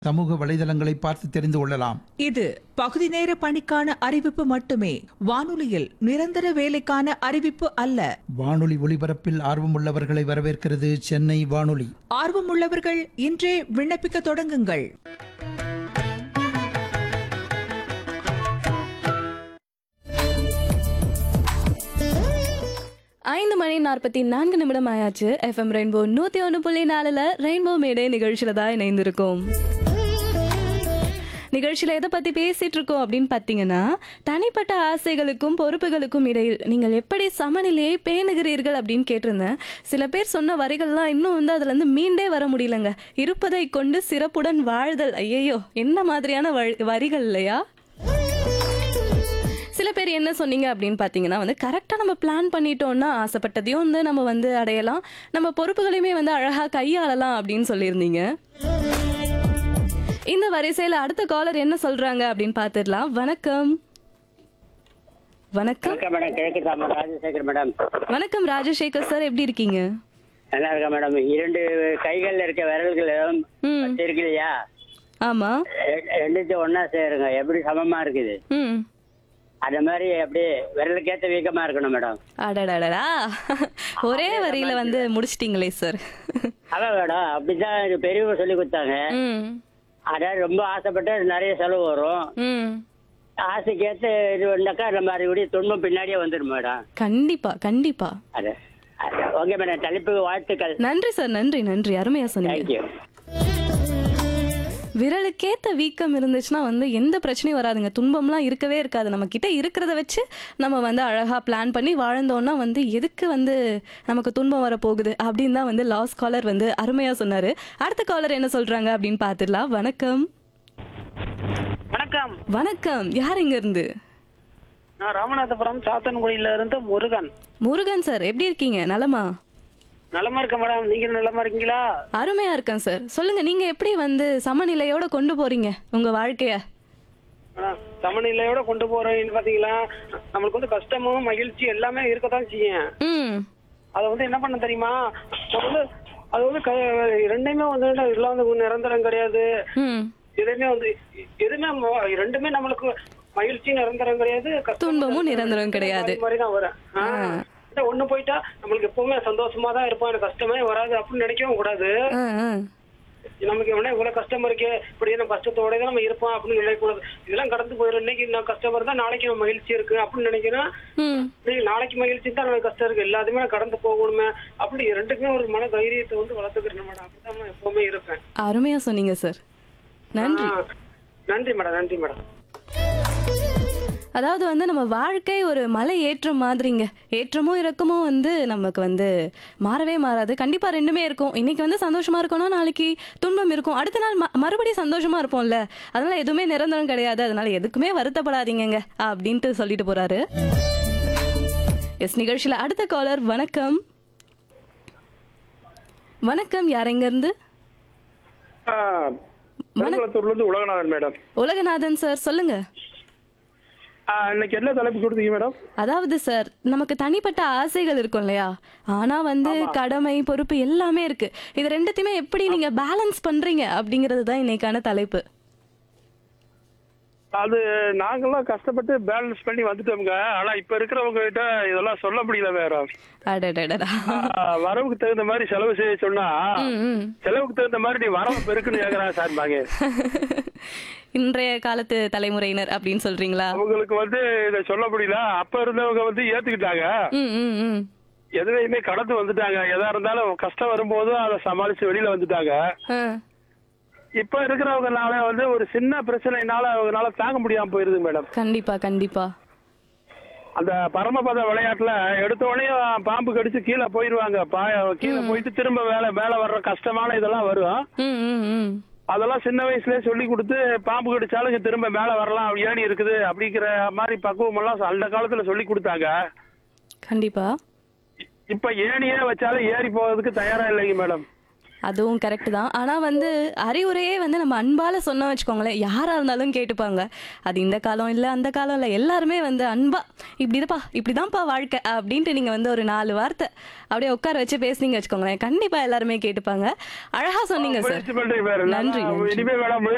சமூக வலைதளங்களை பார்த்து தெரிந்து கொள்ளலாம் இது பகுதி நேர பணிக்கான அறிவிப்பு மட்டுமே வானொலியில் நிரந்தர வேலைக்கான அறிவிப்பு அல்ல வானொலி ஒலிபரப்பில் ஆர்வமுள்ளவர்களை வரவேற்கிறது சென்னை வானொலி ஆர்வமுள்ளவர்கள் இன்றே விண்ணப்பிக்க தொடங்குங்கள் ஐந்து மணி நாற்பத்தி நான்கு நிமிடம் ஆயாச்சு எஃப்எம் ரெயின்போ நூத்தி ஒன்று புள்ளி நாலுல ரெயின்போ மேடே நிகழ்ச்சியில தான் இணைந்திருக்கோம் நிகழ்ச்சியில எதை பத்தி பேசிட்டு இருக்கோம் அப்படின்னு பாத்தீங்கன்னா தனிப்பட்ட ஆசைகளுக்கும் பொறுப்புகளுக்கும் இடையில் நீங்கள் எப்படி சமநிலையை பேணுகிறீர்கள் அப்படின்னு கேட்டிருந்தேன் சில பேர் சொன்ன வரிகள்லாம் இன்னும் வந்து அதுல இருந்து மீண்டே வர முடியலங்க இருப்பதை கொண்டு சிறப்புடன் வாழ்தல் ஐயையோ என்ன மாதிரியான வழி- வரிகள் இல்லையா சில பேர் என்ன சொன்னீங்க அப்படின்னு பார்த்தீங்கன்னா வந்து கரெக்டாக நம்ம பிளான் பண்ணிட்டோம்னா ஆசைப்பட்டதையும் வந்து நம்ம வந்து அடையலாம் நம்ம பொறுப்புகளையுமே வந்து அழகாக கையாளலாம் அப்படின்னு சொல்லியிருந்தீங்க இந்த வரிசையில் அடுத்த காலர் என்ன சொல்றாங்க அப்படின்னு பார்த்துடலாம் வணக்கம் வணக்கம் வணக்கம் மேடம் கேக்குதா மேடம் ராஜசேகர் மேடம் வணக்கம் ராஜசேகர் சார் எப்படி இருக்கீங்க நல்லா இருக்கா மேடம் இரண்டு கைகள்ல இருக்க விரல்கள் ம் பத்து இருக்கு இல்லையா ஆமா ரெ- ரெண்டுத்தையும் ஒண்ணா சேருங்க எப்படி சமமா இருக்குது ம் அந்த மாதிரி அப்படியே விரலுக்கேத்த வீக்கமா இருக்கணும் மேடம் அடடடடா ஒரே வரியில வந்து முடிச்சிட்டீங்களே சார் அதான் மேடம் அப்படிதான் இது பெரியவங்க சொல்லி கொடுத்தாங்க ம் அதாவது ரொம்ப ஆசைப்பட்டு நிறைய செலவு வரும் ம் ஆசைக்கேத்த இது வந்தாக்கா நம்ம அறிவுடைய துன்பம் பின்னாடியே வந்துடும் மேடம் கண்டிப்பா கண்டிப்பா அது ஓகே மேடம் தலைப்புக்கு வாழ்த்துக்கள் நன்றி சார் நன்றி நன்றி அருமையா சொன்னீங்க தேங்க்யூ விரலுக்கேத்த வீக்கம் இருந்துச்சுன்னா வந்து எந்த பிரச்சனையும் வராதுங்க துன்பம்லாம் இருக்கவே இருக்காது நம்ம கிட்ட இருக்கிறத வச்சு நம்ம வந்து அழகா பிளான் பண்ணி வாழ்ந்தோம்னா வந்து எதுக்கு வந்து நமக்கு துன்பம் வர போகுது அப்படின்னு தான் வந்து லாஸ்ட் காலர் வந்து அருமையா சொன்னாரு அடுத்த காலர் என்ன சொல்றாங்க அப்படின்னு பார்த்துடலாம் வணக்கம் வணக்கம் வணக்கம் யார் இங்க இருந்து நான் ராமநாதபுரம் சாத்தன்குடியில இருந்து முருகன் முருகன் சார் எப்படி இருக்கீங்க நலமா நலமா இருக்க மேடம் நீங்க நலமா இருக்கீங்களா அருமையா இருக்கேன் சார் சொல்லுங்க நீங்க எப்படி வந்து சமநிலையோட கொண்டு போறீங்க உங்க வாழ்க்கைய மேடம், சமநிலையோட கொண்டு போறேன்னு பாத்தீங்களா நம்மளுக்கு வந்து கஷ்டமும் மகிழ்ச்சி எல்லாமே இருக்கத்தான் செய்யும் ம் அதை வந்து என்ன பண்ண தெரியுமா நம்ம வந்து அது வந்து க- ரெண்டுமே வந்து இதெல்லாம் வந்து நிரந்தரம் கிடையாது ம் எதுவுமே வந்து எதுவுமே ம- ரெண்டுமே நம்மளுக்கு மகிழ்ச்சி நிரந்தரம் கிடையாது கஷ்டமும் துன்பமும் நிரந்தரம் கிடையாது. மாதிரி தான் வரும் ஆ. இந்த ஒண்ணு போயிட்டா நம்மளுக்கு எப்பவுமே சந்தோஷமா தான் இருப்போம் எனக்கு கஷ்டமே வராது அப்படின்னு நினைக்கவும் கூடாது ஆ ஆ நமக்கு எவ்வளவு இவ்வளவு கஷ்டம் இருக்கு இப்படி நம்ம கஷ்டத்தோட தான் நம்ம இருப்போம் அப்படின்னு நினைக்கக்கூடாது இதெல்லாம் கடந்து போயிடும் இன்னைக்கு நான் கஷ்டம் இருந்தா நாளைக்கு நம்ம மகிழ்ச்சி இருக்கு அப்படின்னு நினைக்கிறேன் ம் இன்னைக்கு நாளைக்கு மகிழ்ச்சி தான் நமக்கு கஷ்டம் இருக்கு எல்லாத்தையுமே நான் கடந்து போகணுமே அப்படி ரெண்டுக்குமே ஒரு மன தைரியத்தை வந்து வளர்த்துக்கிறேன் மேடம் அப்படிதான் நான் எப்பவுமே இருப்பேன் அருமையா சொன்னீங்க சார் நன்றி ஆ, நன்றி மேடம் நன்றி மேடம் அதாவது வந்து நம்ம வாழ்க்கை ஒரு மலை ஏற்றம் மாதிரிங்க ஏற்றமும் இறக்கமும் வந்து நமக்கு வந்து மாறவே மாறாது கண்டிப்பா ரெண்டுமே இருக்கும் இன்னைக்கு வந்து சந்தோஷமா இருக்கோம்னா நாளைக்கு துன்பம் இருக்கும் அடுத்த நாள் ம- மறுபடியும் சந்தோஷமா இருப்போம்ல அதனால எதுவுமே நிரந்தரம் கிடையாது அதனால எதுக்குமே வருத்தப்படாதீங்கங்க அப்படின்ட்டு சொல்லிட்டு போறாரு எஸ் நிகழ்ச்சியில அடுத்த காலர் வணக்கம் வணக்கம் யார் எங்க இருந்து பெருங்குளத்தூர்ல இருந்து உலகநாதன் மேடம் உலகநாதன் சார் சொல்லுங்க ஆ, இன்னைக்கு என்ன தலைப்பு கொடுத்தீங்க மேடம் அதாவது சார் நமக்கு தனிப்பட்ட ஆசைகள் இருக்கும் இல்லையா ஆனா வந்து கடமை பொறுப்பு எல்லாமே இருக்கு இது ரெண்டுத்தையுமே எப்படி நீங்க பேலன்ஸ் பண்றீங்க அப்படிங்கிறது தான் இன்னைக்கான தலைப்பு அது நாங்கெல்லாம் கஷ்டப்பட்டு பேலன்ஸ் பண்ணி வந்துட்டோம்ங்க ஆனா இப்ப இருக்கிறவங்க கிட்ட இதெல்லாம் சொல்ல முடியல வேற அடடடடா ஆ, வரவுக்கு தகுந்த மாதிரி செலவு செய்ய சொன்னா ம், ம். செலவுக்கு தகுந்த மாதிரி நீ வரவு பெருக்குன்னு கேக்குறாங்க சார் பாங்க இன்றைய காலத்து தலைமுறையினர் அப்படின்னு சொல்றீங்களா அவங்களுக்கு வந்து இதை சொல்ல முடியல அப்ப இருந்தவங்க வந்து ஏத்துக்கிட்டாங்க ம் ம் ம் எதுலையுமே கடந்து வந்துட்டாங்க எதா இருந்தாலும் கஷ்டம் வரும்போதும் அதை சமாளிச்சு வெளியில வந்துட்டாங்க ஆ, இப்ப இருக்கிறவங்கனால வந்து ஒரு சின்ன பிரச்சனைனால அவங்கனால தாங்க முடியாம போயிருது மேடம் கண்டிப்பா கண்டிப்பா அந்த பரமபத விளையாட்டுல எடுத்த உடனே பாம்பு கடிச்சு கீழே போயிருவாங்க பா கீழே போயிட்டு திரும்ப மேல மேல வர்ற கஷ்டமான இதெல்லாம் வரும் ம் ம் ம் அதெல்லாம் சின்ன வயசுலயே சொல்லி கொடுத்து பாம்பு கடிச்சாலும் இங்க திரும்ப மேல வரலாம் அப்படி ஏணி இருக்குது அப்படிங்கிற மாதிரி பக்குவம் எல்லாம் அந்த காலத்துல சொல்லி கொடுத்தாங்க கண்டிப்பா இப்ப ஏணியே வச்சாலும் ஏறி போறதுக்கு தயாரா இல்லைங்க மேடம் அதுவும் கரெக்ட் தான் ஆனா வந்து அறிவுரையே வந்து நம்ம அன்பால சொன்ன வச்சுக்கோங்களேன் யாரா இருந்தாலும் கேட்டுப்பாங்க அது இந்த காலம் இல்ல அந்த காலம் இல்ல எல்லாருமே வந்து அன்பா இப்படிதாப்பா இப்படிதான்ப்பா வாழ்க்கை அப்படின்ட்டு நீங்க வந்து ஒரு நாலு வார்த்தை அப்படியே உட்கார வச்சு பேசுனீங்க வச்சுக்கோங்களேன் கண்டிப்பா எல்லாருமே கேட்டுப்பாங்க அழகா சொன்னீங்க சார் முயற்சி பண்றீங்க வேற நன்றி, நன்றி. இனிமே வேணாம் முயற்சி